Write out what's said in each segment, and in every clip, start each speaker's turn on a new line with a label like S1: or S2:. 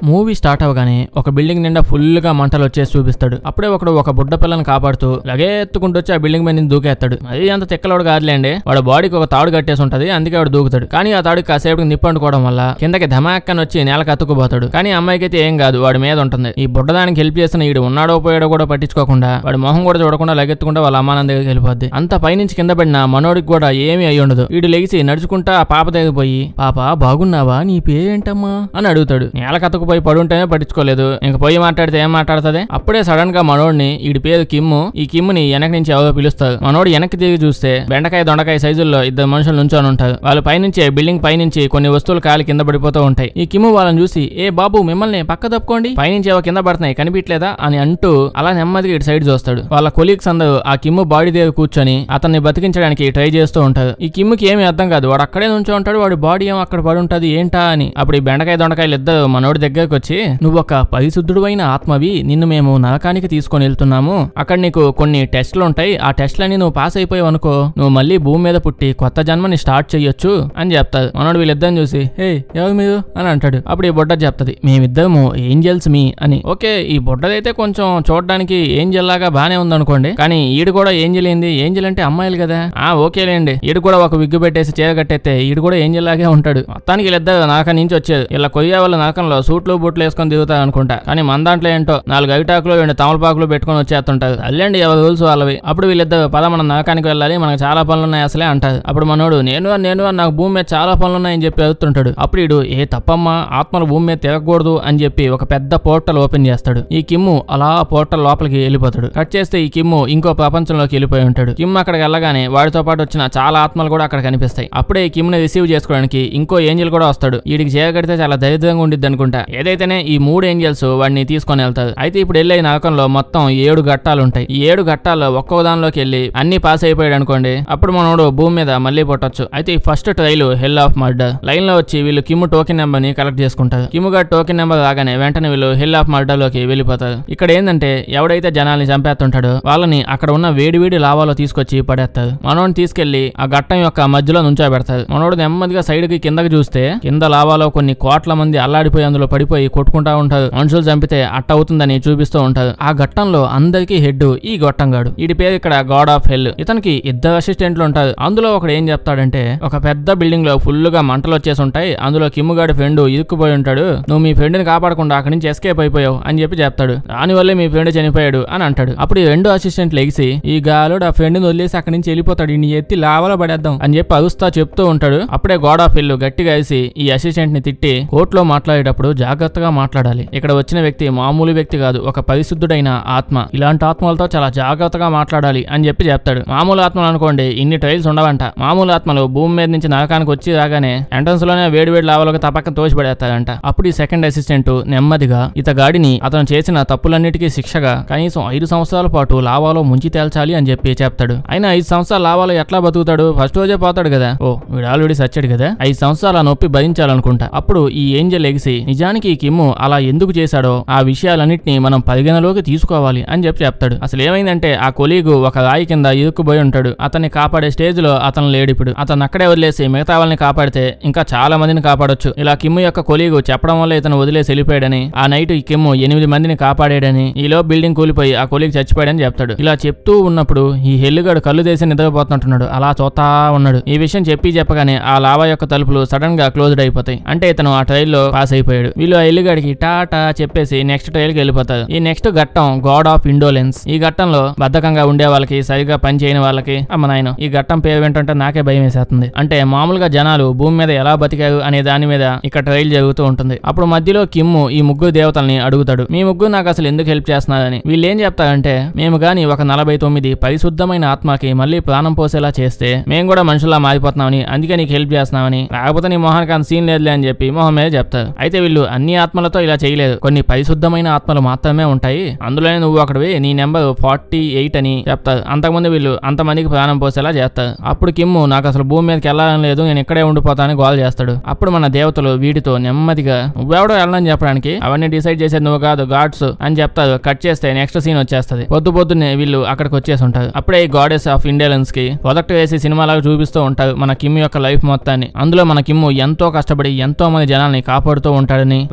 S1: movie start అవగానే ఒక building నిండా ఫుల్ గా మంటలు వచ్చేసి చూపిస్తాడు అప్పుడే ఒకడు ఒక బుడ్డ పిల్లని కాపాడుతూ లగే ఎత్తుకుంటూ వచ్చి ఆ బిల్డింగ్ మీద నుంచి దూకేస్తాడు అది అంత తిక్కలోడు కాదులేండి వాడు బాడీకి ఒక తాడు కట్టేసి ఉంటది అందుకే వాడు దూకుతాడు కానీ ఆ తాడు కాసేపు నిప్పు అంటుకోవడం వల్ల కిందకి ధమాక్కని వచ్చి నేలకు అతుక్కుపోతాడు కానీ ఆ అమ్మాయికి అయితే ఏం కాదు వాడి మీద ఉంటుంది ఈ బుడ్డదానికి హెల్ప్ చేసిన ఈడు ఉన్నాడో పోయాడో కూడా పట్టించుకోకుండా వాడి మొహం కూడా చూడకుండా లగెత్తుకుంటా వాళ్ళ అమ్మానాన్న దగ్గరికి వెళ్ళిపోద్ది అంత పైనుంచి కింద పడిన మనోడికి కూడా ఏమీ అయి ఉండదు వీడు లెగిసి నడుచుకుంటా ఆ పాప దగ్గరికి పోయి పాప బాగున్నావా నీ పేరేంటమ్మా అని అడుగుతాడు నేల కతకుపోయి పడుంటేనే పట్టించుకోలేదు ఇంక పోయి మాట్లాడితే ఏం మాట్లాడుతుంది అప్పుడే సడన్ గా మనోడిని వీడి పేరు కిమ్ము ఈ కిమ్ముని వెనక నుంచి ఎవరో పిలుస్తారు మనోడు వెనక్కి తిరిగి చూస్తే బెండకాయ దొండకాయ సైజుల్లో ఇద్దరు మనుషులు నుంచొని ఉంటారు వాళ్ళ పైనుంచి బిల్డింగ్ పైనుంచి కొన్ని వస్తువులు కాలి కింద పడిపోతూ ఉంటాయి ఈ కిమ్ము వాళ్ళని చూసి ఏ బాబు మిమ్మల్ని పక్క తప్పుకోండి పైనుంచి ఏవో కింద పడుతున్నాయి కనిపించలేదా అని అంటూ అలా నెమ్మదిగా ఇటు సైడ్ చూస్తాడు వాళ్ళ కొలీగ్స్ అందరూ ఆ కిమ్ము బాడీ దగ్గర కూర్చొని అతన్ని బతికించడానికి ట్రై చేస్తూ ఉంటారు ఈ కిమ్ముకి ఏమీ అర్థం కాదు వాడు అక్కడే నుంచో ఉంటాడు వాడి బాడీ ఏమో అక్కడ పడి ఉంటది ఏంటా అని అప్పుడు ఈ బెండకాయ దొండకాయలు ఇద్దరు మనోడి దగ్గరకు వచ్చి నువ్వు ఒక పరిశుద్ధుడువైన ఆత్మవి నిన్ను మేము నరకానికి తీసుకొని వెళ్తున్నాము అక్కడ నీకు కొన్ని టెస్టులు ఉంటాయి ఆ టెస్టులని నువ్వు పాస్ అయిపోయావు అనుకో నువ్వు మళ్ళీ భూమి మీద పుట్టి కొత్త జన్మని స్టార్ట్ చేయొచ్చు అని చెప్తారు మనోడు వీళ్ళిద్దరిని చూసి హే ఎవరు మీరు అని అంటాడు అప్పుడు ఈ బుడ్డ చెప్తది మేమిద్దరము ఏంజల్స్ మీ అని ఓకే ఈ బుడ్డదైతే కొంచెం చూడడానికి ఏంజల్ లాగా బానే ఉందనుకోండి కానీ ఈడు కూడా ఏంజల్ ఏంది ఏంజల్ అంటే అమ్మాయిలు కదా ఆ ఓకేలేండి ఈడు కూడా ఒక విగ్గు పెట్టేసి చీర కట్టేస్తే ఈడు కూడా ఏంజల్ లాగే ఉంటాడు మొత్తానికి వీళ్ళిద్దరు నాక నుంచి వచ్చేది ఇలా కొయ్య వాళ్ళ నాకంలో సూట్లు బూట్లు వేసుకొని దిగుతారు అనుకుంటా కానీ మన దాంట్లో ఏంటో నాలుగు అవిటాకులు రెండు తమలపాకులు పెట్టుకొని వచ్చేస్తుంటారు అల్లండి ఎవరు రూల్స్ వాళ్ళవి అప్పుడు వీళ్ళిద్దరు పద మనం నరకానికి వెళ్ళాలి మనకు చాలా పనులు ఉన్నాయి అసలే అంటారు అప్పుడు మనోడు నేను నేను నాకు భూమి మీద చాలా పనులు ఉన్నాయని చెప్పి అడుగుతుంటాడు అప్పుడు ఈడు ఏ తప్పమ్మా ఆత్మలు భూమి మీద తిరగకూడదు అని చెప్పి ఒక పెద్ద పోర్టల్ ఓపెన్ చేస్తాడు ఈ కిమ్ము అలా పోర్టల్ లోపలికి వెళ్ళిపోతాడు కట్ చేస్తే ఈ కిమ్ము ఇంకో ప్రపంచంలోకి వెళ్ళిపోయి ఉంటాడు కిమ్ అక్కడికి వెళ్ళగానే వాడితో పాటు వచ్చిన చాలా ఆత్మలు కూడా అక్కడ కనిపిస్తాయి అప్పుడే ఈ కిమ్ని రిసీవ్ చేసుకోవడానికి ఇంకో ఏంజల్ కూడా వస్తాడు వీడికి చేయగడితే చాలా దరిద్రంగా ఉండిద్ది అనుకుంటా ఏదైతేనే ఈ మూడు ఏంజల్స్ వాడిని తీసుకొని వెళ్తారు అయితే ఇప్పుడు వెళ్ళే నరకంలో మొత్తం ఏడు ఘట్టాలు ఉంటాయి ఈ ఏడు ఘట్టాల్లో ఒక్కో దానిలోకి వెళ్ళి అన్ని పాస్ అయిపోయాడు అనుకోండి అప్పుడు మనోడు భూమి మీద మళ్ళీ పుట్టొచ్చు అయితే ఈ first trial hell of murder line లో వచ్చి వీళ్ళు కిమ్ము టోకెన్ నెంబర్ ని కలెక్ట్ చేసుకుంటారు కిమ్ము గారి టోకెన్ నెంబర్ రాగానే వెంటనే వీళ్ళు హెల్ ఆఫ్ మర్డర్ లోకి వెళ్ళిపోతారు ఇక్కడ ఏంటంటే ఎవడైతే జనాల్ని చంపేస్తుంటాడో వాళ్ళని అక్కడ ఉన్న వేడి వేడి లావాలో తీసుకొచ్చి పడేస్తారు మనోడిని తీసుకెళ్లి ఆ ఘట్టం యొక్క మధ్యలో నుంచోబెడతారు మనోడు నెమ్మదిగా సైడ్ కి కిందకి చూస్తే కింద లావాలో కొన్ని కోట్ల మంది అల్లాడిపోయి అందులో పడిపోయి కొట్టుకుంటా ఉంటారు మనుషులు చంపితే అట్ట అవుతుందని చూపిస్తూ ఉంటారు ఆ ఘట్టంలో అందరికీ హెడ్ ఈ గొట్టంగాడు వీడి పేరు ఇక్కడ గాడ్ ఆఫ్ హెల్ ఇతనికి ఇద్దరు అసిస్టెంట్లు ఉంటారు అందులో ఒకడు ఏం చెప్తాడంటే ఒక పెద్ద బిల్డింగ్ లో ఫుల్ గా మంటలు వచ్చేసి ఉంటాయి అందులో కిమ్ముగాడి ఫ్రెండ్ ఇరుక్కుపోయి ఉంటాడు నువ్వు మీ ఫ్రెండ్ ని కాపాడకుండా అక్కడి నుంచి ఎస్కేప్ అయిపోయావు అని చెప్పి చెప్తాడు దానివల్లే మీ ఫ్రెండ్ చనిపోయాడు అని అంటాడు అప్పుడు ఈ రెండు అసిస్టెంట్లు ఎగిసి ఈ గాలుడు ఆ ఫ్రెండ్ ని వదిలేసి అక్కడి నుంచి వెళ్ళిపోతాడు నీ ఎత్తి లావలో పడేద్దాం అని చెప్పి అరుస్తా చెప్తూ ఉంటాడు అప్పుడే గోడ్ ఆఫ్ హెల్ గట్టిగా వేసి ఈ అసిస్టెంట్ ని తిట్టి కోర్టులో మాట్లాడేటప్పుడు జాగ్రత్తగా మాట్లాడాలి ఇక్కడ వచ్చిన వ్యక్తి మామూలు వ్యక్తి కాదు ఒక పరిశుద్ధుడైన ఆత్మ ఇలాంటి ఆత్మలతో చాలా జాగ్రత్తగా మాట్లాడాలి అని చెప్పి చెప్తాడు మామూలు ఆత్మలు అనుకోండి ఇన్ని ట్రైల్స్ ఉండవంట మామూలు ఆత్మలు భూమి మీద నుంచి నరకానికి వచ్చి రాగానే ఎంట్రన్స్ లోనే వేడి వేడి లావలకు తప్పక తోసిపడేస్తాడంట అప్పుడు ఈ సెకండ్ అసిస్టెంట్ నెమ్మదిగా ఇతగాడిని అతను చేసిన తప్పులన్నిటికీ శిక్షగా కనీసం ఐదు సంవత్సరాల పాటు లావాలో ముంచి తేల్చాలి అని చెప్పి చెప్తాడు అయినా ఐదు సంవత్సరాల లావాలో ఎట్లా బతుకుతాడు ఫస్ట్ రోజే పోతాడు కదా ఓ వీడు ఆల్రెడీ సచ్చాడు కదా ఐదు సంవత్సరాల నొప్పి భరించాలనుకుంటా అప్పుడు ఈ ఏంజల్ ఎగిసి నిజానికి ఈ కిమ్ము అలా ఎందుకు చేశాడో ఆ విషయాలన్నింటినీ మనం పరిగణలోకి తీసుకోవాలి అని చెప్పి చెప్తాడు అసలు ఏమైందంటే ఆ కొలీగు ఒక రాయి కింద ఇరుక్కుపోయి ఉంటాడు అతన్ని కాపాడే స్టేజ్ లో అతను లేడు ఇప్పుడు అతను అక్కడే వదిలేసి మిగతా వాళ్ళని కాపాడితే ఇంకా చాలా మందిని కాపాడొచ్చు ఇలా కిమ్ము యొక్క కొలీగు చెప్పడం వల్ల ఇతను వదిలేసి వెళ్ళిపోయాడని ఆ నైట్ ఈ కిమ్ము ఎనిమిది మందిని కాపాడాడని ఈలో బిల్డింగ్ కూలిపోయి ఆ కొలీగ్ చచ్చిపోయాడని చెప్తాడు ఇలా చెప్తూ ఉన్నప్పుడు ఈ హెల్లుగాడు కళ్ళు తీసి నిద్రపోతున్నట్టున్నాడు అలా చూతా ఉన్నాడు ఈ విషయం చెప్పి చెప్పగానే ఆ లావా యొక్క తలుపులు సడన్ గా క్లోజ్డ్ అయిపోతాయి అంటే ఇతను ఆ ట్రైల్ లో పాస్ అయిపోయాడు వీళ్ళు ఆ ఎల్లుగాడికి టాటా చెప్పేసి నెక్స్ట్ ట్రైల్ కి వెళ్ళిపోతారు ఈ నెక్స్ట్ ఘట్టం గాడ్ ఆఫ్ ఇండోలెన్స్ ఈ ఘట్టంలో బద్ధకంగా ఉండే వాళ్ళకి సరిగా పని చేయని వాళ్ళకి అమ్మ నాయన ఈ ఘట్టం పేరు వింటుంటే నాకే భయం వేసేస్తుంది అంటే మామూలుగా జనాలు భూమి మీద ఎలా బతికారు అనే దాని మీద ఇక్కడ ట్రైల్ జరుగుతూ ఉంటుంది అప్పుడు మధ్యలో కిమ్ము ఈ ముగ్గురు దేవతల్ని అడుగుతాడు మీ ముగ్గురు నాకు అసలు ఎందుకు హెల్ప్ చేస్తున్నారని వీళ్ళు ఏం చెప్తారంటే మేము గాని ఒక నలభై తొమ్మిది పరిశుద్ధమైన ఆత్మకి మళ్ళీ ప్రాణం పోసేలా చేస్తే మేము కూడా మనుషుల్లా మారిపోతున్నామని అందుకే నీకు హెల్ప్ చేస్తున్నామని లేకపోతే నీ మొహానికి అంత సీన్ లేదులే అని చెప్పి మొహం మీద చెప్తారు అయితే వీళ్ళు అన్ని ఆత్మలతో ఇలా చేయలేదు కొన్ని పరిశుద్ధమైన ఆత్మలు మాత్రమే ఉంటాయి అందులోనే నువ్వు ఒకటివి నీ నెంబర్ ఫార్టీ ఎయిట్ అని చెప్తారు అంతకుముందు వీళ్ళు అంతమందికి ప్రాణం పోసేలా చేస్తారు అప్పుడు కిమ్ము నాకు అసలు భూమి మీదకి వెళ్ళాలని లేదు నేను ఇక్కడే ఉండిపోతానని గోల్ చేస్తాడు అప్పుడు మన దేవతలు వీటితో నెమ్మదిగా నువ్వెవడో వెళ్ళని చెప్పడానికి అవన్నీ డిసైడ్ చేసేది నువ్వు కాదు గాడ్స్ అని చెప్తారు కట్ చేస్తే నెక్స్ట్ సీన్ వచ్చేస్తది పొద్దు పొద్దున్నే వీళ్ళు అక్కడికి వచ్చేసి ఉంటారు అప్పుడే ఈ గాడెస్ ఆఫ్ ఇండియలెన్స్ కి ప్రొజెక్ట్ వేసి సినిమాలాగా చూపిస్తూ ఉంటారు మన కిమ్ యొక్క లైఫ్ మొత్తాన్ని అందులో మన కిమ్ము ఎంతో కష్టపడి ఎంతో మంది జనాల్ని కాపాడుతూ ఉంటాడని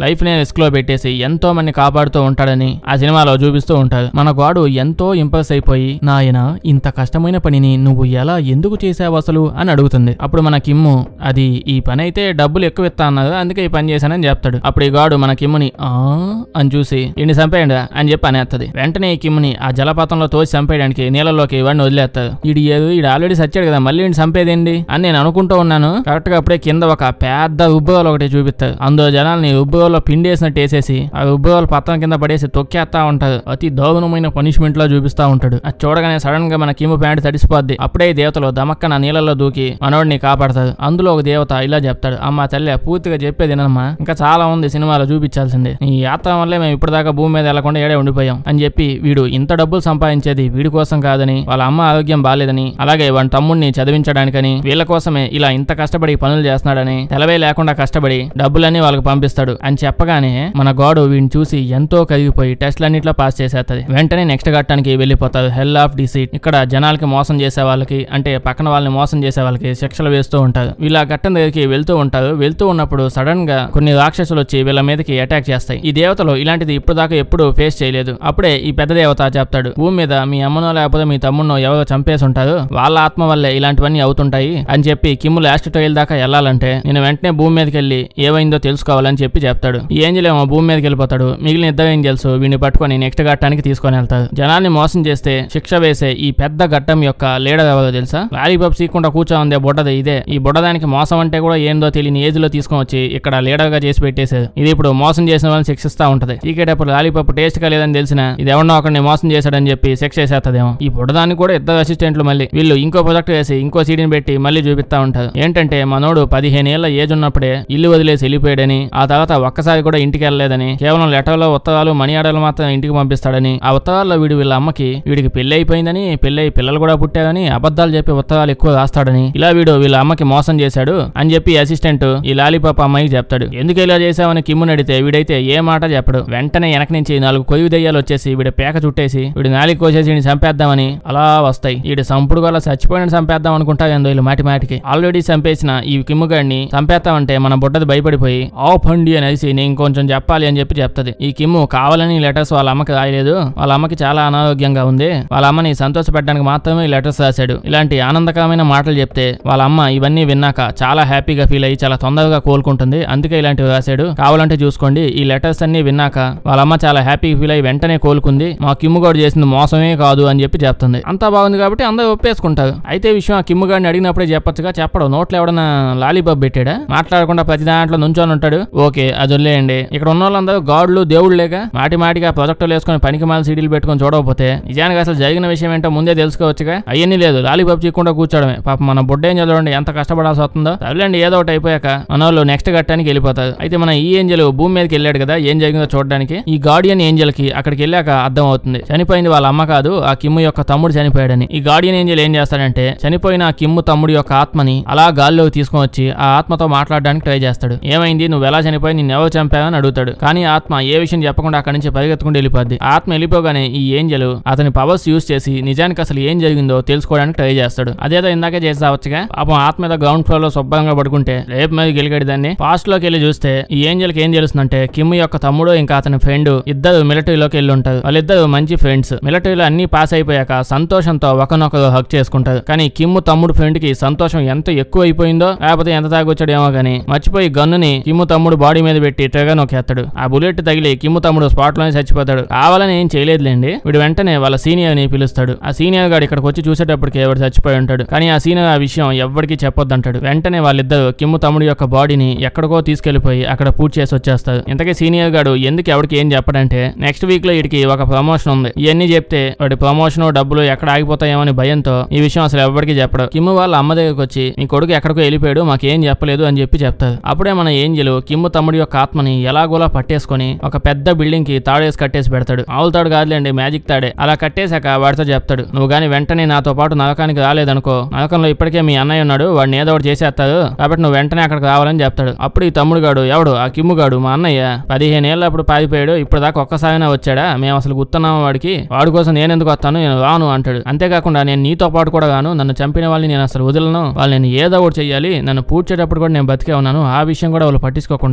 S1: లైఫ్ నే రిస్క్ లో పెట్టేసి ఎంతో మంది కాపాడుతూ ఉంటాడని ఆ సినిమాలో చూపిస్తూ ఉంటారు మన గాడు ఎంతో ఇంప్రెస్ అయిపోయి నాయన ఇంత కష్టమైన పనిని నువ్వు ఎలా ఎందుకు చేసావు అసలు అని అడుగుతుంది అప్పుడు మన కిమ్ము అది ఈ పని అయితే డబ్బులు ఎక్కువ ఇస్తా అన్నారు అందుకే ఈ పని చేశానని చెప్తాడు అప్పుడు ఈ గాడు మన కిమ్ముని ఆ అని చూసి ఇన్ని చంపేయండి అని చెప్పి అనేస్తుంది వెంటనే ఈ కిమ్ముని ఆ జలపాతంలో తోసి చంపేయడానికి నీళ్ళలోకి వాడిని వదిలేస్తారు ఈడు ఏదో ఈడు ఆల్రెడీ సచ్చాడు కదా మళ్ళీ ఈయన చంపేదేంటి అని నేను అనుకుంటూ ఉన్నాను కరెక్ట్ గా అప్పుడే కింద ఒక పెద్ద ఉబ్బుగోలు ఒకటి చూపిస్తారు అందులో జనాల్ని ఉబ్బుగోలో పిండేసినట్టు వేసేసి ఆ ఉబ్బుగోలు పత్రం కింద పడేసి తొక్కేస్తా ఉంటారు అతి దారుణమైన పనిష్మెంట్ లో చూపిస్తా ఉంటాడు అది చూడగానే సడన్ గా మన కిమ్ము ప్యాంట్ తడిసిపోద్ది అప్పుడే ఈ దేవతలు దమక్కన నీళ్ళలో దూకి మనోడిని కాపాడతారు అందులో ఒక దేవత ఇలా చెప్తాడు అమ్మ తల్లి పూర్తిగా చెప్పేది వినమ్మా ఇంకా చాలా ఉంది సినిమాలో చూపించాల్సింది ఈ యాత్ర వల్లే మేము ఇప్పటిదాకా భూమి మీద వెళ్లకుండా ఏడే ఉండిపోయాం అని చెప్పి వీడు ఇంత డబ్బులు సంపాదించేది వీడి కోసం కాదని వాళ్ళ అమ్మ ఆరోగ్యం బాలేదని అలాగే వాడి తమ్ముడిని చదివించడానికని వీళ్ళ కోసమే ఇలా ఇంత కష్టపడి పనులు చేస్తున్నాడని తెలవే లేకుండా కష్టపడి డబ్బులన్నీ వాళ్ళకి పంపిస్తాడు అని చెప్పగానే మన గాడు వీడిని చూసి ఎంతో కరిగిపోయి టెస్ట్లన్నింటిలో పాస్ చేసేస్తది వెంటనే నెక్స్ట్ ఘట్టానికి వెళ్ళిపోతారు హెల్ ఆఫ్ డిసీట్ ఇక్కడ జనాలకి మోసం చేసే వాళ్ళకి అంటే పక్కన వాళ్ళని మోసం చేసే వాళ్ళకి శిక్షలు వేస్తూ ఉంటారు వీళ్ళ ఆ ఘట్టం దగ్గరికి వెళ్తూ ఉంటారు వెళ్తూ ఉన్నప్పుడు సడన్ గా కొన్ని రాక్షసులు వచ్చి వీళ్ళ మీదకి అటాక్ చేస్తాయి ఈ దేవతలు ఇలాంటిది ఇప్పుడు దాకా ఎప్పుడు ఫేస్ చేయలేదు అప్పుడే ఈ పెద్ద దేవత చెప్తాడు భూమి మీద మీ అమ్మనో లేకపోతే మీ తమ్మునో ఎవరో చంపేసి ఉంటారు వాళ్ళ ఆత్మ వల్లే ఇలాంటివన్నీ అవుతుంటాయి అని చెప్పి కిమ్ము లాస్ట్ ట్రైల్ దాకా వెళ్ళాలంటే నేను వెంటనే భూమి మీదకి వెళ్ళి ఏమైందో తెలుసుకోవాలని చెప్పి చెప్తాడు ఈ ఏంజల్ ఏమో భూమి మీదకి వెళ్ళిపోతాడు మిగిలిన ఇద్దరు ఏంజల్స్ వీడిని పట్టుకొని నెక్స్ట్ ఘట్టానికి తీసుకొని వెళ్తారు జనాల్ని మోసం చేస్తే శిక్ష వేసే ఈ పెద్ద ఘట్టం యొక్క లీడర్ ఎవరో తెలుసా లాలీపాప్ సీకుండా కూర్చో ఉంది బుడ్డది ఇదే ఈ బుడ్డదానికి మోసం అంటే కూడా ఏందో తెలియని ఏజ్ లో తీసుకొని వచ్చి ఇక్కడ లీడర్ గా చేసి పెట్టేసేది ఇది ఇప్పుడు మోసం చేసిన వాళ్ళని శిక్షిస్తా ఉంటది చీకేటప్పుడు లాలీపాప్ టేస్ట్ గా లేదని తెలిసిన ఇది ఎవరినో ఒకరిని మోసం చేశాడని చెప్పి శిక్ష వేసేస్తదేమో ఈ బుడ్డదానికి కూడా ఇద్దరు అసిస్టెంట్లు మళ్ళీ వీళ్ళు ఇంకో ప్రొజెక్ట్ వేసి ఇంకో సీడీని పెట్టి మళ్ళీ చూపిస్తా ఉంటారు ఏంటంటే మనోడు పదిహేను ఏళ్ల ఏజ్ ఉన్నప్పుడే ఇల్లు వదిలేసి వెళ్ళిపోయాడని ఆ తర్వాత ఒక్కసారి కూడా ఇంటికి వెళ్ళలేదని కేవలం లెటర్లో ఉత్తరాలు మనీ ఆర్డర్లు మాత్రం ఇంటికి పంపిస్తాడని ఆ ఉత్తరాల్లో వీడు వీళ్ళ అమ్మకి వీడికి పెళ్లి అయిపోయిందని పెళ్లి అయి పిల్లలు కూడా పుట్టారని అబద్ధాలు చెప్పి ఉత్తరాలు ఎక్కువ రాస్తాడని ఇలా వీడు వీళ్ళ అమ్మకి మోసం చేశాడు అని చెప్పి అసిస్టెంట్ ఈ లాలీపాప్ అమ్మాయికి చెప్తాడు ఎందుకు ఇలా చేశావని కిమ్ము నడితే వీడైతే ఏ మాట చెప్పడు వెంటనే వెనక నుంచి నాలుగు కొయ్యి దయ్యాలు వచ్చేసి వీడి పేక చుట్టేసి వీడి నాలికి కోసేసి వీడిని చంపేద్దామని అలా వస్తాయి వీడి సంపుడు గల చచ్చిపోయిన చంపేద్దాం అనుకుంటా ఏందో వీళ్ళు మాటి మాటికి ఆల్రెడీ చంపేసిన ఈ కిమ్ముగాడిని చంపేస్తామంటే మన బుడ్డది భయపడిపోయి ఆఫ్ అండి అనేసి నేను ఇంకొంచెం చెప్పాలి అని చెప్పి చెప్తది ఈ కిమ్ము కావాలని లెటర్స్ వాళ్ళ అమ్మకి రాయలేదు వాళ్ళ అమ్మకి చాలా అనారోగ్యంగా ఉంది వాళ్ళ అమ్మని సంతోషపెట్టడానికి మాత్రమే ఈ లెటర్స్ రాశాడు ఇలాంటి ఆనందకరమైన మాటలు చెప్తే వాళ్ళ అమ్మ ఇవన్నీ విన్నాక చాలా హ్యాపీగా ఫీల్ అయ్యి చాలా తొందరగా కోలుకుంటుంది అందుకే ఇలాంటివి రాశాడు కావాలంటే చూసుకోండి ఈ లెటర్స్ అన్ని విన్నాక వాళ్ళ అమ్మ చాలా హ్యాపీగా ఫీల్ అయ్యి వెంటనే కోలుకుంది మా కిమ్ము గోడు చేసింది మోసమే కాదు అని చెప్పి చెప్తుంది అంతా బాగుంది కాబట్టి అందరూ ఒప్పేసుకుంటారు అయితే ఈ విషయం ఆ కిమ్ము గారిని అడిగినప్పుడే చెప్పొచ్చుగా చెప్పడు నోట్లో ఎవడన్నా లాలీబాబ్ పెట్టాడా మాట్లాడకుండా ప్రతి దాంట్లో నుంచొని ఉంటాడు ఓకే అది వదిలేయండి ఇక్కడ ఉన్న వాళ్ళందరూ గాడ్లు దేవుళ్ళేగా మాటి మాటిగా ప్రాజెక్టులు వేసుకొని పనికి మాల సీడీలు పెట్టుకొని చూడకపోతే నిజానికి అసలు జరిగిన విషయం ఏంటో ముందే తెలుసుకోవచ్చుగా అయ్యన్నీ లేదు లాలీబాబ్ చీకుండా కూర్చోడమే పాప మన బుడ్డ ఏం చదవండి ఎంత కష్టపడాల్సి వస్తుందో సర్లేండి ఏదో ఒకటి అయిపోయాక మన వాళ్ళు నెక్స్ట్ ఘట్టానికి వెళ్ళిపోతారు అయితే మన ఈ ఏంజల్ భూమి మీదకి వెళ్ళాడు కదా ఏం జరిగిందో చూడడానికి ఈ గార్డియన్ ఏంజల్ కి అక్కడికి వెళ్ళాక అర్థం అవుతుంది చనిపోయింది వాళ్ళ అమ్మ కాదు ఆ కిమ్ము యొక్క తమ్ముడు చనిపోయాడని ఈ గార్డియన్ ఏంజల్ ఏం చేస్తాడంటే చనిపోయిన ఆ కిమ్ము తమ్ముడు యొక్క ఆత్మని అలా గాల్లోకి తీసుకొని వచ్చి ఆ ఆత్మతో మాట్లాడడానికి ట్రై చేస్తాడు ఏమైంది నువ్వు ఎలా చనిపోయి నిన్ను ఎవరు చంపావని అడుగుతాడు కానీ ఆ ఆత్మ ఏ విషయం చెప్పకుండా అక్కడి నుంచి పరిగెత్తుకుంటూ వెళ్ళిపోద్ది ఆ ఆత్మ వెళ్ళిపోగానే ఈ ఏంజల్ అతని పవర్స్ యూస్ చేసి నిజానికి అసలు ఏం జరిగిందో తెలుసుకోవడానికి ట్రై చేస్తాడు అదేదో ఇందాకే చేసావచ్చుగా పాపం ఆత్మ మీద గ్రౌండ్ ఫ్లోర్ లో శుభ్రంగా పడుకుంటే రేపు మీద గెలిగాడు దాన్ని పాస్ట్ లోకి వెళ్ళి చూస్తే ఈ ఏంజల్ కి ఏం తెలుస్తుందంటే కిమ్ యొక్క తమ్ముడు ఇంకా అతని ఫ్రెండ్ ఇద్దరు మిలిటరీలోకి వెళ్ళి ఉంటారు వాళ్ళిద్దరు మంచి ఫ్రెండ్స్ మిలిటరీలో అన్ని పాస్ అయిపోయాక సంతోషంతో ఒకనొకరు హక్ చేసుకుంటారు కానీ కిమ్ తమ్ముడు ఫ్రెండ్ కి సంతోషం ఎంత ఎక్కువ అయిపోయిందో లేకపోతే ఎంత తాగొచ్చాడేమో గానీ మర్చిపోయి గన్నుని కిమ్ము తమ్ముడు బాడీ మీద పెట్టి ట్రిగర్ నొక్కేస్తాడు ఆ బుల్లెట్ తగిలి కిమ్ము తమ్ముడు స్పాట్ లోనే చచ్చిపోతాడు కావాలని ఏం చేయలేదులేండి వీడు వెంటనే వాళ్ళ సీనియర్ ని పిలుస్తాడు ఆ సీనియర్ గాడు ఇక్కడికి వచ్చి చూసేటప్పటికి ఎవరు చచ్చిపోయి ఉంటాడు కానీ ఆ సీనియర్ ఆ విషయం ఎవ్వరికీ చెప్పొద్దంటాడు వెంటనే వాళ్ళిద్దరు కిమ్ము తమ్ముడు యొక్క బాడీని ఎక్కడికో తీసుకెళ్లిపోయి అక్కడ పూజ చేసి వచ్చేస్తారు ఇంతకీ సీనియర్ గాడు ఎందుకు ఎవరికి ఏం చెప్పడంటే నెక్స్ట్ వీక్ లో వీడికి ఒక ప్రమోషన్ ఉంది ఇవన్నీ చెప్తే వాడి ప్రమోషన్ డబ్బులు ఎక్కడ ఆగిపోతాయేమని భయంతో ఈ విషయం అసలు ఎవరికి చెప్పడు కిమ్ము వాళ్ళ అమ్మ దగ్గరికి వచ్చి మీ కొడుకు ఎక్కడికో వెళ్ళిపోయాడు మాకేం చెప్పలేదు అని చెప్పి చెప్తారు అప్పుడే మన ఏంజలు కిమ్ము తమ్ముడి యొక్క ఆత్మని ఎలాగోలా పట్టేసుకొని ఒక పెద్ద బిల్డింగ్ కి తాడేసి కట్టేసి పెడతాడు ఆవుల తాడు కాదులేండి మ్యాజిక్ తాడే అలా కట్టేశాక వాడితో చెప్తాడు నువ్వు గాని వెంటనే నాతో పాటు నరకానికి రాలేదనుకో నరకంలో ఇప్పటికే మీ అన్నయ్య ఉన్నాడు వాడిని ఏదో ఒకటి చేసేస్తాడు కాబట్టి నువ్వు వెంటనే అక్కడికి రావాలని చెప్తాడు అప్పుడు ఈ తమ్ముడు గాడు ఎవడు ఆ కిమ్ము గాడు మా అన్నయ్య పదిహేను ఏళ్ళ అప్పుడు పారిపోయాడు ఇప్పుడు దాకా ఒక్కసారైనా వచ్చాడా మేము అసలు గుర్తున్నాము వాడికి వాడి కోసం నేను ఎందుకు వస్తాను నేను రాను అంటాడు అంతేకాకుండా నేను నీతో పాటు కూడా గాను నన్ను చంపిన వాళ్ళని నేను అసలు వదలను వాళ్ళు నేను ఏదో ఒకటి చెయ్యాలి నన్ను పూడ్చేటప్పుడు కూడా నేను బతికే ఉన్నాను ఆ విషయం కూడా వాళ్ళు పట్టించుకోకుండా నన్ను వాళ్ళు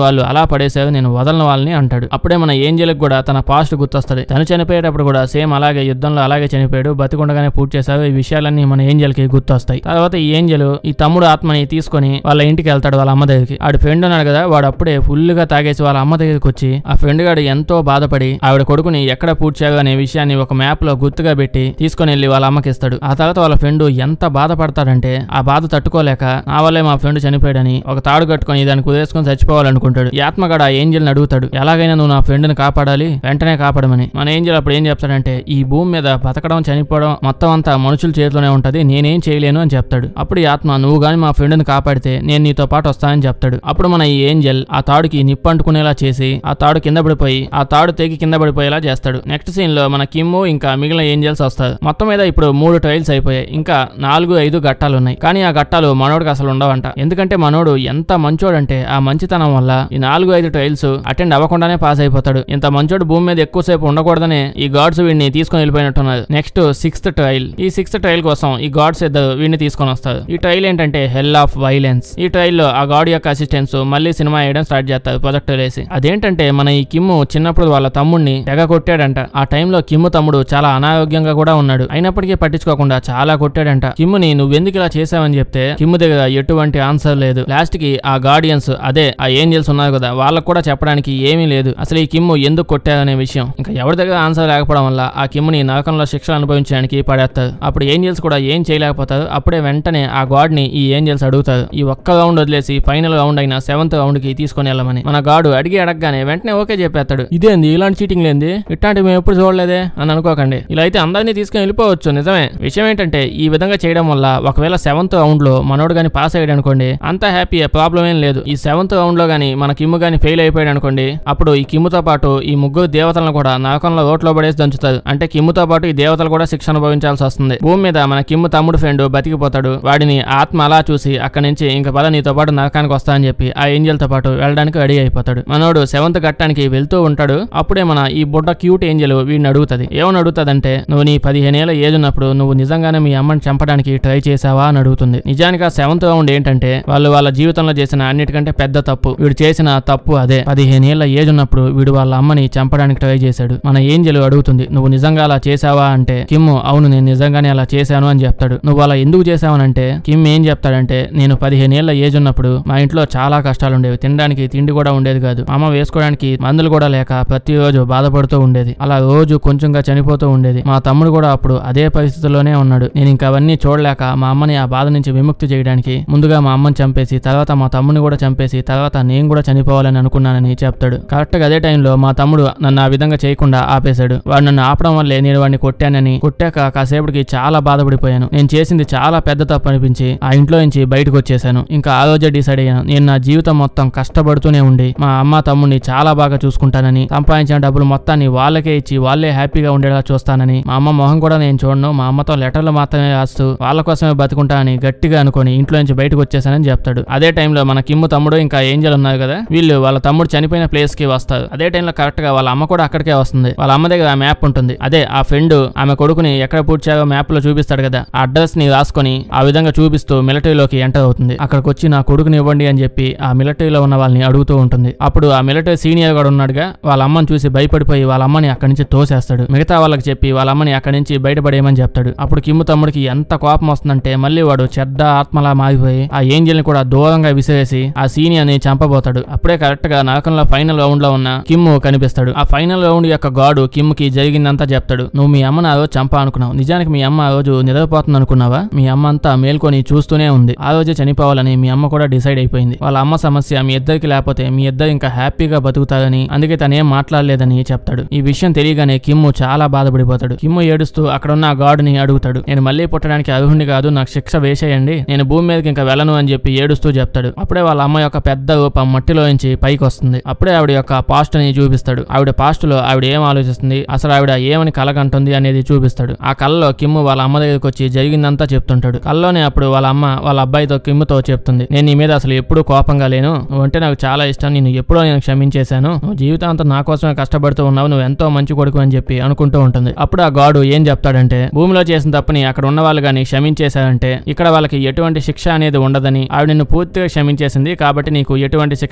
S1: వాళ్ళు అలా పడేశారు నేను వదలన వాళ్ళని అంటాడు అప్పుడే మన ఏంజల్ కూడా తన పాస్ట్ గుర్తొస్తుంది తను చనిపోయేటప్పుడు కూడా సేమ్ అలాగే యుద్ధంలో అలాగే చనిపోయాడు బతికుండగానే పూర్తి చేశారు ఈ విషయాలన్నీ మన ఏంజల్ కి గుర్తొస్తాయి తర్వాత ఈ ఏంజల్ ఈ తమ్ముడు ఆత్మని తీసుకొని వాళ్ళ ఇంటికి వెళ్తాడు వాళ్ళ అమ్మ దగ్గరికి ఆడు ఫ్రెండ్ ఉన్నాడు కదా వాడు అప్పుడే ఫుల్ గా తాగేసి వాళ్ళ అమ్మ దగ్గరికి వచ్చి ఆ ఫ్రెండ్ గాడు ఎంతో బాధపడి ఆవిడ కొడుకుని ఎక్కడ పూర్తి చేయాలి అనే విషయాన్ని ఒక మ్యాప్ లో గుర్తుగా పెట్టి తీసుకొని వెళ్ళి వాళ్ళ అమ్మకి ఇస్తాడు ఆ తర్వాత వాళ్ళ ఫ్రెండ్ ఎంత బాధపడతాడంటే ఆ బాధ తట్టుకోలేక నా వల్లే మా ఫ్రెండ్ చనిపోయాడని ఒక తాడు కట్టుకొని దాన్ని కుదేసుకొని చచ్చిపోవాలనుకుంటాడు ఈ ఆత్మగాడు ఆ ఏంజల్ ని అడుగుతాడు ఎలాగైనా నువ్వు నా ఫ్రెండ్ ని కాపాడాలి వెంటనే కాపాడమని మన ఏంజల్ అప్పుడు ఏం చెప్తాడంటే ఈ భూమి మీద బతకడం చనిపోవడం మొత్తం అంతా మనుషుల చేతిలోనే ఉంటది నేనేం చేయలేను అని చెప్తాడు అప్పుడు ఈ ఆత్మ నువ్వు గాని మా ఫ్రెండ్ ని కాపాడితే నేను నీతో పాటు వస్తానని చెప్తాడు అప్పుడు మన ఈ ఏంజల్ ఆ తాడుకి నిప్పు అంటుకునేలా చేసి ఆ తాడు కింద పడిపోయి ఆ తాడు తెగి కింద పడిపోయేలా చేస్తాడు నెక్స్ట్ సీన్ లో మన కిమ్ము ఇంకా మిగిలిన ఏంజల్స్ వస్తారు మొత్తం మీద ఇప్పుడు మూడు ట్రయల్స్ అయిపోయాయి ఇంకా నాలుగు ఐదు ఘట్టాలు ఉన్నాయి కానీ ఆ ఘట్టాలు మనోడికి అసలు ఉండవంట ఎందుకంటే మనోడు ఎంత మంచోడంటే ఆ మంచితనం వల్ల ఈ నాలుగు ఐదు ట్రయల్స్ అటెండ్ అవ్వకుండానే పాస్ అయిపోతాడు ఇంత మంచోడు భూమి మీద ఎక్కువసేపు ఉండకూడదనే ఈ గాడ్స్ వీడిని తీసుకొని వెళ్ళిపోయినట్టున్నారు నెక్స్ట్ సిక్స్త్ ట్రయల్ ఈ సిక్స్త్ ట్రయల్ కోసం ఈ గాడ్స్ ఇద్దరు వీడిని తీసుకొని వస్తారు ఈ ట్రయల్ ఏంటంటే హెల్ ఆఫ్ వైలెన్స్ ఈ ట్రయల్ లో ఆ గాడ్ యొక్క అసిస్టెన్స్ మళ్ళీ సినిమా వేయడం స్టార్ట్ చేస్తారు ప్రొజెక్టర్ వేసి అదేంటంటే మన ఈ కిమ్ము చిన్నప్పుడు వాళ్ళ తమ్ముడిని తెగ కొట్టాడంట ఆ టైంలో కిమ్ము తమ్ముడు చాలా అనారోగ్యంగా కూడా ఉన్నాడు అయినప్పటికీ పట్టించుకోకుండా చాలా కొట్టాడంట కిమ్ముని నువ్వెందుకు ఇలా చేసావని చెప్తే కిమ్ము దగ్గర ఎటువంటి ఆన్సర్ లేదు లాస్ట్ కి ఆ గార్డియన్స్ అదే ఆ ఏంజల్స్ ఉన్నారు కదా వాళ్ళకు కూడా చెప్పడానికి ఏమీ లేదు అసలు ఈ కిమ్ము ఎందుకు కొట్టారనే విషయం ఇంకా ఎవరి దగ్గర ఆన్సర్ లేకపోవడం వల్ల ఆ కిమ్ముని నరకంలో శిక్ష అనుభవించడానికి పడేస్తారు అప్పుడు ఏంజల్స్ కూడా ఏం చేయలేకపోతారు అప్పుడే వెంటనే ఆ గాడ్ ని ఈ ఏంజల్స్ అడుగుతారు ఈ ఒక్క రౌండ్ వదిలేసి ఫైనల్ రౌండ్ అయిన సెవెంత్ రౌండ్ కి తీసుకొని వెళ్ళమని మన గాడు అడిగి అడగగానే వెంటనే ఓకే చెప్పేస్తాడు ఇదేంది ఇలాంటి చీటింగ్ లేంది ఇట్లాంటి మేము ఎప్పుడు చూడలేదే అని అనుకోకండి ఇలా అయితే అందరినీ తీసుకొని వెళ్ళిపోవచ్చు నిజమే విషయం ఏంటంటే ఈ విధంగా చేయడం వల్ల ఒకవేళ సెవెంత్ రౌండ్ లో మనోడు గాని పాస్ అయ్యాడు అనుకోండి అంత హ్యాపీ ప్రాబ్లం ఏం లేదు ఈ సెవెంత్ రౌండ్ లో గాని మన కిమ్ము గాని ఫెయిల్ అయిపోయాడు అనుకోండి అప్పుడు ఈ కిమ్ముతో పాటు ఈ ముగ్గురు దేవతలను కూడా నరకంలో రోట్లో పడేసి దంచుతారు అంటే కిమ్ముతో పాటు ఈ దేవతలు కూడా శిక్ష అనుభవించాల్సి వస్తుంది భూమి మీద మన కిమ్ము తమ్ముడు ఫ్రెండ్ బతికిపోతాడు వాడిని ఆత్మ అలా చూసి అక్కడి నుంచి ఇంకా పద నీతో పాటు నరకానికి వస్తా అని చెప్పి ఆ ఏంజల్ తో పాటు వెళ్ళడానికి రెడీ అయిపోతాడు మనోడు సెవెంత్ ఘట్టానికి వెళ్తూ ఉంటాడు అప్పుడే మన ఈ బుడ్డ క్యూట్ ఏంజల్ వీడిని అడుగుతది ఏమని అడుగుతుందంటే నువ్వు నీ పదిహేనేళ్ల ఏజ్ ఉన్నప్పుడు నువ్వు నిజంగానే మీ అమ్మని చంపడానికి ట్రై చేసావా అని అడుగుతుంది నిజానికి ఆ సెవెంత్ రౌండ్ ఏంటంటే వాళ్ళు వాళ్ళ జీవితంలో చేసిన అన్నిటికంటే పెద్ద తప్పు వీడు చేసిన తప్పు అదే పదిహేనేళ్ల ఏజ్ ఉన్నప్పుడు వీడు వాళ్ళ అమ్మని చంపడానికి ట్రై చేశాడు మన ఏంజల్ అడుగుతుంది నువ్వు నిజంగా అలా చేసావా అంటే కిమ్ అవును నేను నిజంగానే అలా చేశాను అని చెప్తాడు నువ్వు అలా ఎందుకు చేసావనంటే కిమ్ ఏం చెప్తాడంటే నేను పదిహేనేళ్ల ఏజ్ ఉన్నప్పుడు మా ఇంట్లో చాలా కష్టాలు ఉండేవి తినడానికి తిండి కూడా ఉండేది కాదు మా అమ్మ వేసుకోవడానికి మందులు కూడా లేక ప్రతిరోజు బాధపడుతూ ఉండేది అలా రోజు కొంచెంగా చనిపోతూ ఉండేది మా తమ్ముడు కూడా అప్పుడు అదే పరిస్థితిలోనే ఉన్నాడు నేను ఇంకా అవన్నీ చూడలేక మా అమ్మని ఆ బాధ నుంచి విముక్తి చేయడానికి ముందుగా మా అమ్మని చంపేసి తర్వాత మా తమ్ముని కూడా చంపేసి తర్వాత నేను కూడా చనిపోవాలని అనుకున్నానని చెప్తాడు కరెక్ట్ గా అదే టైంలో మా తమ్ముడు నన్ను ఆ విధంగా చేయకుండా ఆపేశాడు వాడు నన్ను ఆపడం వల్లే నేను వాడిని కొట్టానని కొట్టాక కాసేపటికి చాలా బాధపడిపోయాను నేను చేసింది చాలా పెద్ద తప్పు అనిపించి ఆ ఇంట్లో నుంచి బయటకు వచ్చేసాను ఇంకా ఆ రోజే డిసైడ్ అయ్యాను నేను నా జీవితం మొత్తం కష్టపడుతూనే ఉండి మా అమ్మ తమ్ముడిని చాలా బాగా చూసుకుంటానని సంపాదించిన డబ్బులు మొత్తాన్ని వాళ్ళకే ఇచ్చి వాళ్ళే హ్యాపీగా ఉండేలా చూస్తానని మా అమ్మ మొహం కూడా నేను చూడను మా అమ్మతో లెటర్లు మాత్రమే రాస్తూ వాళ్ళ కోసమే బతుకుంటానని గట్టిగా అనుకొని ఇంట్లో నుంచి బయటకు వచ్చేసానని చెప్తాడు అదే టైంలో మన కిమ్ము తమ్ముడు ఇంకా ఏంజల్ ఉన్నారు కదా వీళ్ళు వాళ్ళ తమ్ముడు చనిపోయిన ప్లేస్ కి వస్తారు అదే టైంలో కరెక్ట్ గా వాళ్ళ అమ్మ కూడా అక్కడికే వస్తుంది వాళ్ళ అమ్మ దగ్గర ఆ మ్యాప్ ఉంటుంది అదే ఆ ఫ్రెండ్ ఆమె కొడుకుని ఎక్కడ పూర్తి చేయాలో మ్యాప్ లో చూపిస్తాడు కదా ఆ అడ్రస్ ని రాసుకొని ఆ విధంగా చూపిస్తూ మిలిటరీలోకి ఎంటర్ అవుతుంది అక్కడికి వచ్చి నా కొడుకుని ఇవ్వండి అని చెప్పి ఆ మిలిటరీలో ఉన్న వాళ్ళని అడుగుతూ ఉంటుంది అప్పుడు ఆ మిలిటరీ సీనియర్ కూడా ఉన్నాడుగా వాళ్ళ అమ్మని చూసి భయపడిపోయి వాళ్ళ అమ్మని అక్కడి నుంచి తోసేస్తాడు మిగతా వాళ్ళకి చెప్పి వాళ్ళ అమ్మని అక్కడి నుంచి బయటపడేయమని చెప్తాడు అప్పుడు కిమ్ము తమ్ముడికి ఎంత కోపం వస్తుందంటే మళ్ళీ వాడు చెడ్డ ఆత్మలా మారిపోయి ఆ ఏంజల్ ని కూడా దూరంగా విసిరేసి ఆ సీనియర్ ని చంపబోతాడు అప్పుడే కరెక్ట్ గా నరకంలో ఫైనల్ రౌండ్ లో ఉన్న కిమ్ము కనిపిస్తాడు ఆ ఫైనల్ రౌండ్ యొక్క గాడు కిమ్ కి జరిగిందంతా చెప్తాడు నువ్వు మీ అమ్మను ఆ రోజు చంప అనుకున్నావు నిజానికి మీ అమ్మ ఆ రోజు నిద్రపోతుంది అనుకున్నావా మీ అమ్మ అంతా మేల్కొని చూస్తూనే ఉంది ఆ రోజే చనిపోవాలని మీ అమ్మ కూడా డిసైడ్ అయిపోయింది వాళ్ళ అమ్మ సమస్య మీ ఇద్దరికి లేకపోతే మీ ఇద్దరు ఇంకా హ్యాపీగా బతుకుతారని అందుకే తనేం మాట్లాడలేదని చెప్తాడు ఈ విషయం తెలియగానే కిమ్ము చాలా బాధపడిపోతాడు కిమ్ము ఏడుస్తూ అక్కడ ఉన్న గాడ్ ని అడుగుతాడు నేను మళ్ళీ పుట్టడానికి అర్హుణ్ణి కాదు నాకు శిక్ష వేసేయండి నేను భూమి మీదకి ఇంకా వెళ్ళను అని చెప్పి ఏడుస్తూ చెప్తాడు అప్పుడే వాళ్ళ అమ్మ యొక్క పెద్ద రూపం మట్టిలో నుంచి పైకి వస్తుంది అప్పుడే ఆవిడ యొక్క పాస్ట్ ని చూపిస్తాడు ఆవిడ పాస్ట్ లో ఆవిడ ఏం ఆలోచిస్తుంది అసలు ఆవిడ ఏమని కలగంటుంది అనేది చూపిస్తాడు ఆ కళ్ళలో కిమ్ము వాళ్ళ అమ్మ దగ్గరికి వచ్చి జరిగిందంతా చెప్తుంటాడు కల్లోనే అప్పుడు వాళ్ళ అమ్మ వాళ్ళ అబ్బాయితో కిమ్ముతో చెప్తుంది నేను నీ మీద అసలు ఎప్పుడూ కోపంగా లేను నువ్వు అంటే నాకు చాలా ఇష్టం నేను ఎప్పుడో నేను క్షమించేశాను నువ్వు జీవితాంతం నా కోసమే కష్టపడుతూ ఉన్నావు నువ్వు ఎంతో మంచి కొడుకు అని చెప్పి అనుకుంటూ ఉంటుంది అప్పుడు ఆ గాడు ఏం చెప్తాడంటే భూమిలో చేసిన తప్పని అక్కడ ఉన్న వాళ్ళు కానీ క్షమించేశారంటే ఇక్కడ వాళ్ళకి ఎటువంటి శిక్ష అనేది ఉండదని ఆవిడ నిన్ను పూర్తిగా క్షమించేసింది కాబట్టి నీకు ఎటువంటి శిక్ష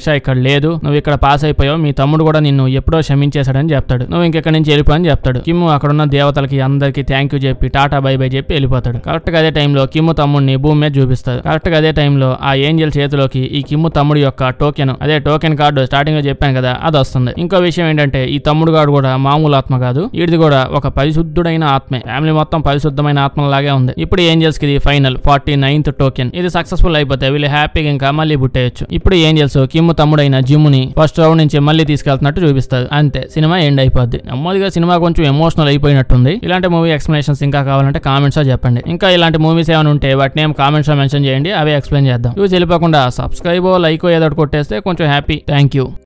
S1: ఇక్కడ లేదు నువ్వు ఇక్కడ పాస్ అయిపోయావు మీ తమ్ముడు కూడా నిన్ను ఎప్పుడో క్షమించేశాడని చెప్తాడు నువ్వు ఇంకెక్కడి నుంచి వెళ్ళిపో అని చెప్తాడు కిమ్ము అక్కడ ఉన్న దేవతలకి అందరికి థ్యాంక్ యూ చెప్పి టాటా బై బై చెప్పి వెళ్ళిపోతాడు కరెక్ట్ గా అదే టైంలో కిమ్ము తమ్ముడిని భూమి మీద చూపిస్తాడు కరెక్ట్ గా అదే టైంలో ఆ ఏంజల్ చేతిలోకి ఈ కిమ్ము తమ్ముడు యొక్క టోకెన్ అదే టోకెన్ కార్డు స్టార్టింగ్ లో చెప్పాను కదా అది వస్తుంది ఇంకో విషయం ఏంటంటే ఈ తమ్ముడు గాడు కూడా మామూలు ఆత్మ కాదు వీడిది కూడా ఒక పరిశుద్ధుడైన ఆత్మే ఫ్యామిలీ మొత్తం పరిశుద్ధమైన ఆత్మలాగే ఉంది ఇప్పుడు ఏంజల్స్ కి ఇది ఫైనల్ ఫార్టీ నైన్త్ టోకెన్ ఇది సక్సెస్ఫుల్ అయిపోతే వీళ్ళు హ్యాపీగా ఇంకా మళ్ళీ పుట్టేయచ్చు ఇప్పుడు ఏంజల్స్ కిమ్ము తమ్ముడైన జిమ్ముని ఫస్ట్ రౌండ్ నుంచి మళ్ళీ తీసుకెళ్తున్నట్టు చూపిస్తారు అంతే సినిమా ఎండ్ అయిపోద్ది నెమ్మదిగా సినిమా కొంచెం ఎమోషనల్ అయిపోయినట్టుంది ఇలాంటి మూవీ ఎక్స్ప్లెనేషన్స్ ఇంకా కావాలంటే కామెంట్స్ లో చెప్పండి ఇంకా ఇలాంటి మూవీస్ ఏమైనా ఉంటే వాటిని ఏం కామెంట్స్ లో మెన్షన్ చేయండి అవి ఎక్స్ప్లెయిన్ చేద్దాం చూసి వెళ్ళిపోకుండా సబ్స్క్రైబ్ లైక్ ఏదో ఒకటి కొట్టేస్తే కొంచెం హ్యాపీ థ్యాంక్ యూ